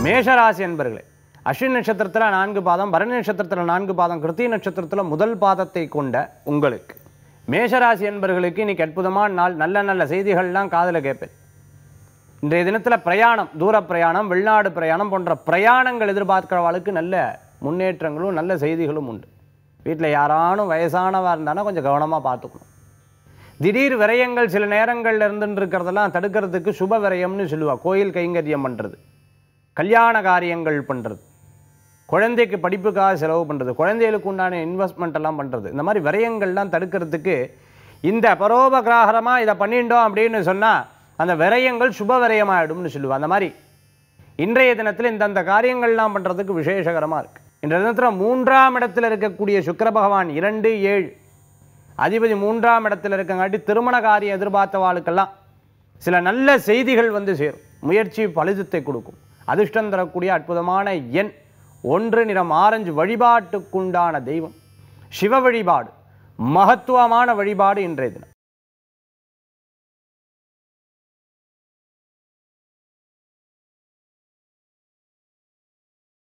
மேஷராசி என்பர்களே அஸ்வினி நட்சத்திரத்தில் நான்கு பாதம் பரணி நட்சத்திரத்தில் நான்கு பாதம் கிருத்திய நட்சத்திரத்தில் முதல் பாதத்தை கொண்ட உங்களுக்கு மேஷராசி என்பர்களுக்கு இன்னைக்கு அற்புதமான நாள் நல்ல நல்ல செய்திகள்லாம் காதில் கேட்பேன் இன்றைய தினத்தில் பிரயாணம் தூர பிரயாணம் வெளிநாடு பிரயாணம் போன்ற பிரயாணங்கள் எதிர்பார்க்கிறவாளுக்கு நல்ல முன்னேற்றங்களும் நல்ல செய்திகளும் உண்டு வீட்டில் யாரானும் வயசானவா இருந்தானா கொஞ்சம் கவனமாக பார்த்துக்கணும் திடீர் விரயங்கள் சில நேரங்கள்ல இருந்துட்டு இருக்கிறதெல்லாம் தடுக்கிறதுக்கு சுப விரயம்னு சொல்லுவா கோயில் கைங்கரியம் பண்ணுறது கல்யாண காரியங்கள் பண்ணுறது குழந்தைக்கு படிப்புக்காக செலவு பண்ணுறது குழந்தைகளுக்கு உண்டான இன்வெஸ்ட்மெண்ட் எல்லாம் பண்ணுறது இந்த மாதிரி விரயங்கள்லாம் தடுக்கிறதுக்கு இந்த பரோபகிராகரமாக இதை பண்ணிட்டோம் அப்படின்னு சொன்னால் அந்த விரயங்கள் சுப விரயமாயிடும்னு சொல்லுவா அந்த மாதிரி இன்றைய தினத்தில் இந்தந்த காரியங்கள்லாம் பண்ணுறதுக்கு விசேஷகரமாக இருக்குது இன்றைய தினத்தில் மூன்றாம் இடத்துல இருக்கக்கூடிய சுக்கிர பகவான் இரண்டு ஏழு அதிபதி மூன்றாம் இடத்துல இருக்கங்காட்டி திருமண காரியம் எதிர்பார்த்தவாளுக்கெல்லாம் சில நல்ல செய்திகள் வந்து சேரும் முயற்சி பலிதத்தை கொடுக்கும் அதிர்ஷ்டம் தரக்கூடிய அற்புதமான எண் ஒன்று நிறம் ஆரஞ்சு வழிபாட்டுக்குண்டான தெய்வம் சிவ வழிபாடு மகத்துவமான வழிபாடு இன்றைய தினம்